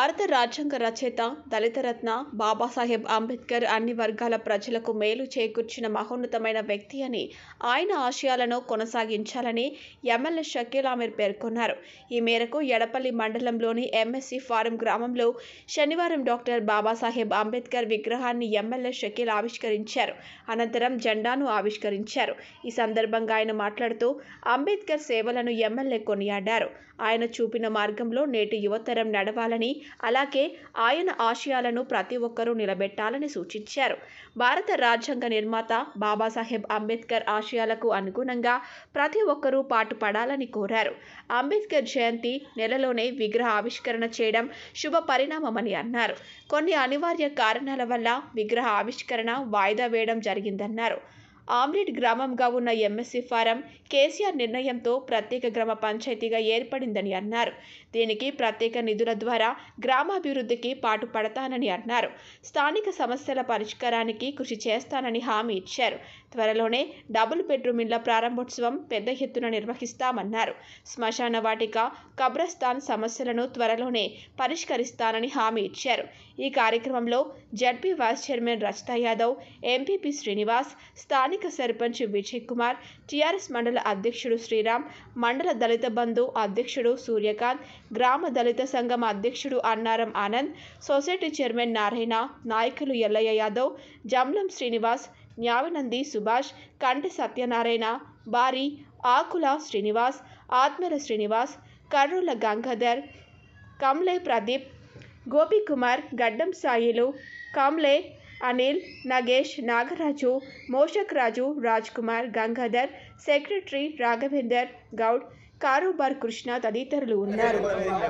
భారత రాజ్యాంగ రచయిత దళితరత్న బాబాసాహెబ్ అంబేద్కర్ అన్ని వర్గాల ప్రజలకు మేలు చేకూర్చిన మహోన్నతమైన వ్యక్తి అని ఆయన ఆశయాలను కొనసాగించాలని ఎమ్మెల్యే షకీల్ ఆమీర్ పేర్కొన్నారు ఈ మేరకు ఎడపల్లి మండలంలోని ఎంఎస్సి ఫారం గ్రామంలో శనివారం డాక్టర్ బాబాసాహెబ్ అంబేద్కర్ విగ్రహాన్ని ఎమ్మెల్యే షకీల్ ఆవిష్కరించారు అనంతరం జెండాను ఆవిష్కరించారు ఈ సందర్భంగా ఆయన మాట్లాడుతూ అంబేద్కర్ సేవలను ఎమ్మెల్యే కొనియాడారు ఆయన చూపిన మార్గంలో నేటి యువతరం నడవాలని అలాగే ఆయన ఆశయాలను ప్రతి ఒక్కరూ నిలబెట్టాలని సూచించారు భారత రాజ్యాంగ నిర్మాత బాబాసాహెబ్ అంబేద్కర్ ఆశయాలకు అనుగుణంగా ప్రతి ఒక్కరూ పాటుపడాలని కోరారు అంబేద్కర్ జయంతి నెలలోనే విగ్రహ ఆవిష్కరణ చేయడం శుభ పరిణామమని అన్నారు కొన్ని అనివార్య కారణాల వల్ల విగ్రహ ఆవిష్కరణ వాయిదా వేయడం జరిగిందన్నారు ఆమ్లెట్ గ్రామంగా ఉన్న ఎంఎస్సి ఫారం కేసీఆర్ నిర్ణయంతో ప్రత్యేక గ్రామ పంచాయతీగా ఏర్పడిందని అన్నారు దీనికి ప్రత్యేక నిధుల ద్వారా గ్రామాభివృద్ధికి పాటుపడతానని అన్నారు స్థానిక సమస్యల పరిష్కారానికి కృషి చేస్తానని హామీ ఇచ్చారు త్వరలోనే డబుల్ బెడ్రూమ్ ఇళ్ల ప్రారంభోత్సవం పెద్ద ఎత్తున నిర్వహిస్తామన్నారు శ్మశాన వాటిక కబ్రస్థాన్ సమస్యలను త్వరలోనే పరిష్కరిస్తానని హామీ ఇచ్చారు ఈ కార్యక్రమంలో ZP vice chairman Rachita Yadav MPP Srinivas స్థానిక సర్పంచ్ విజయ్ కుమార్ టీఆర్ఎస్ మండల అధ్యక్షుడు శ్రీరామ్ మండల దళిత బంధు అధ్యక్షుడు సూర్యకాంత్ గ్రామ దళిత సంఘం అధ్యక్షుడు అన్నారం ఆనంద్ సొసైటీ చైర్మన్ నారాయణ నాయకులు ఎల్లయ్య యాదవ్ జమ్లం శ్రీనివాస్ న్యావనంది సుభాష్ కంటి సత్యనారాయణ బారి ఆకుల శ్రీనివాస్ ఆత్మల శ్రీనివాస్ కర్నూల గంగాధర్ కమ్లే ప్రదీప్ గోపికుమార్ గడ్డం సాయిలు కామ్లే అనిల్ నగేష్ నాగరాజు మోషక్ రాజు రాజ్ కుమార్ గంగాధర్ సెక్రటరీ రాఘవేందర్ గౌడ్ కారోబార్ కృష్ణ తదితరులు ఉన్నారు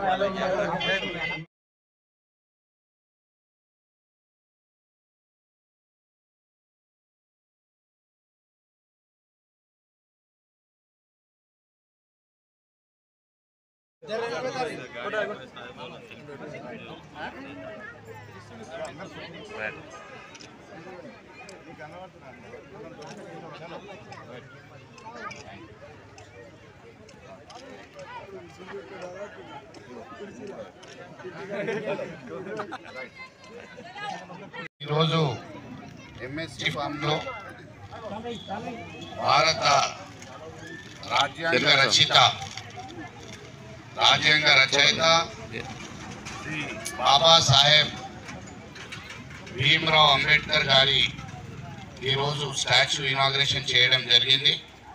ఈరోజు ఎంఎస్సి ఫామ్లో భారత రాజ్యాంగ రచయిత రాజ్యాంగ రచయిత శ్రీ బాబాసాహెబ్ భీమ్రావ్ అంబేద్కర్ గారి ఈరోజు స్టాచ్యూ ఇనాగ్రేషన్ చేయడం జరిగింది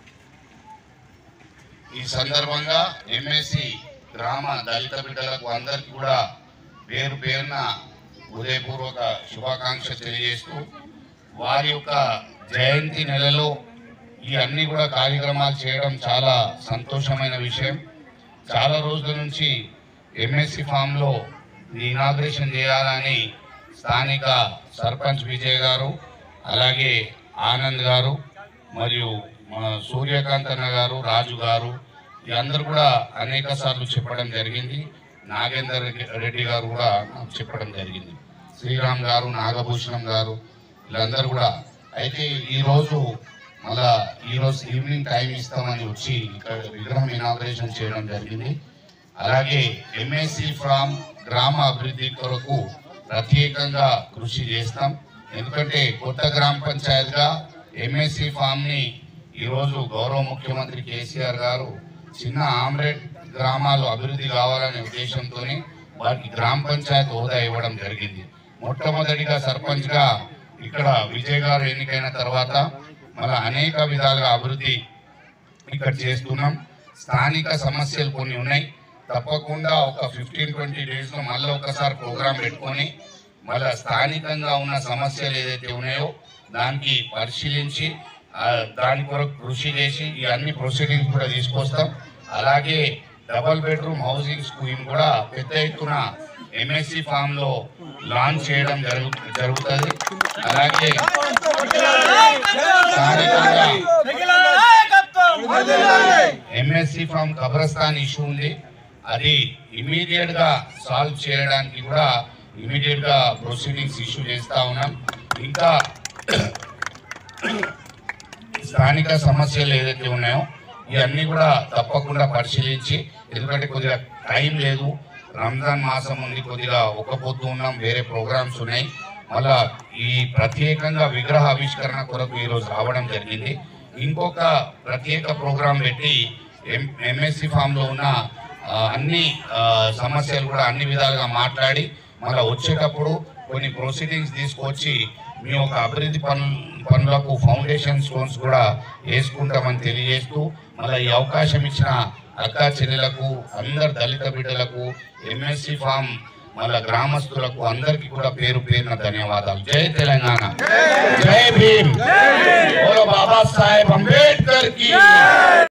ఈ సందర్భంగా ఎంఎస్సి గ్రామ దళిత బిడ్డలకు అందరికీ కూడా పేరు పేరున ఉదయపూర్వక శుభాకాంక్షలు తెలియజేస్తూ వారి యొక్క జయంతి నెలలో ఈ అన్ని కూడా కార్యక్రమాలు చేయడం చాలా సంతోషమైన విషయం చాలా రోజుల నుంచి ఎంఎస్సి ఫామ్లో ఇనాగ్రేషన్ చేయాలని స్థానిక సర్పంచ్ విజయ్ గారు అలాగే ఆనంద్ గారు మరియు మన సూర్యకాంత్ అన్న గారు రాజు గారు అందరూ కూడా అనేక సార్లు చెప్పడం జరిగింది నాగేందర్ రెడ్డి గారు కూడా నాకు చెప్పడం జరిగింది శ్రీరామ్ గారు నాగభూషణం గారు వీళ్ళందరూ కూడా అయితే ఈరోజు మళ్ళా ఈరోజు ఈవినింగ్ టైం ఇస్తామని వచ్చి ఇక్కడ విగ్రహం ఇనాగ్రేషన్ చేయడం జరిగింది అలాగే ఎంఎస్సి ఫ్రామ్ గ్రామ అభివృద్ధి కొరకు ప్రత్యేకంగా కృషి చేస్తాం ఎందుకంటే కొత్త గ్రామ పంచాయత్గా ఎంఎస్సి ఫామ్ని ఈరోజు గౌరవ ముఖ్యమంత్రి కేసీఆర్ గారు చిన్న ఆమ్లెట్ గ్రామాలు అభివృద్ధి కావాలనే ఉద్దేశంతో వారికి గ్రామ పంచాయత్ హోదా ఇవ్వడం జరిగింది మొట్టమొదటిగా సర్పంచ్గా ఇక్కడ విజయ్ గారు ఎన్నికైన తర్వాత మన అనేక విధాలుగా అభివృద్ధి ఇక్కడ చేస్తున్నాం స్థానిక సమస్యలు కొన్ని ఉన్నాయి తప్పకుండా ఒక ఫిఫ్టీన్ ట్వంటీ డేస్లో మళ్ళీ ఒకసారి ప్రోగ్రాం పెట్టుకొని మళ్ళీ స్థానికంగా ఉన్న సమస్యలు ఏదైతే ఉన్నాయో దానికి పరిశీలించి ఆ, దాని కొరకు కృషి చేసి ఈ అన్ని ప్రొసీడింగ్స్ కూడా తీసుకొస్తాం అలాగే డబల్ బెడ్రూమ్ హౌసింగ్ స్కీమ్ కూడా పెద్ద ఎత్తున ఎంఎస్సి ఫామ్ లో లాంచ్ చేయడం జరుగు జరుగుతుంది అలాగే స్థానికంగా ఎంఎస్సి ఫ్రమ్ కబ్రస్థాన్ ఇష్యూ ఉంది అది ఇమీడియట్ గా సాల్వ్ చేయడానికి కూడా ఇమీడియట్ గా ప్రొసీడింగ్స్ ఇష్యూ చేస్తా ఉన్నాం ఇంకా స్థానిక సమస్యలు ఏదైతే ఉన్నాయో ఇవన్నీ కూడా తప్పకుండా పరిశీలించి ఎందుకంటే కొద్దిగా టైం లేదు రంజాన్ మాసం ఉంది కొద్దిగా ఒక పొద్దు ఉన్నాం వేరే ప్రోగ్రామ్స్ ఉన్నాయి మళ్ళా ఈ ప్రత్యేకంగా విగ్రహ ఆవిష్కరణ కొరకు ఈరోజు రావడం జరిగింది ఇంకొక ప్రత్యేక ప్రోగ్రాం పెట్టి ఎం ఎంఎస్సి ఫామ్లో ఉన్న ఆ, అన్ని ఆ, సమస్యలు కూడా అన్ని విధాలుగా మాట్లాడి మళ్ళీ వచ్చేటప్పుడు కొన్ని ప్రొసీడింగ్స్ తీసుకొచ్చి మీ యొక్క అభివృద్ధి పనులు పనులకు ఫౌండేషన్ స్టోన్స్ కూడా వేసుకుంటామని తెలియజేస్తూ మళ్ళీ ఈ అవకాశం ఇచ్చిన అక్కా చెల్లెలకు అందరు దళిత బిడ్డలకు ఎంఎస్సి ఫామ్ మళ్ళా గ్రామస్తులకు అందరికీ కూడా పేరు పేరున ధన్యవాదాలు జై తెలంగాణ జై భీమ్ బోలో బాబా సాహెబ్ అంబేద్కర్ కి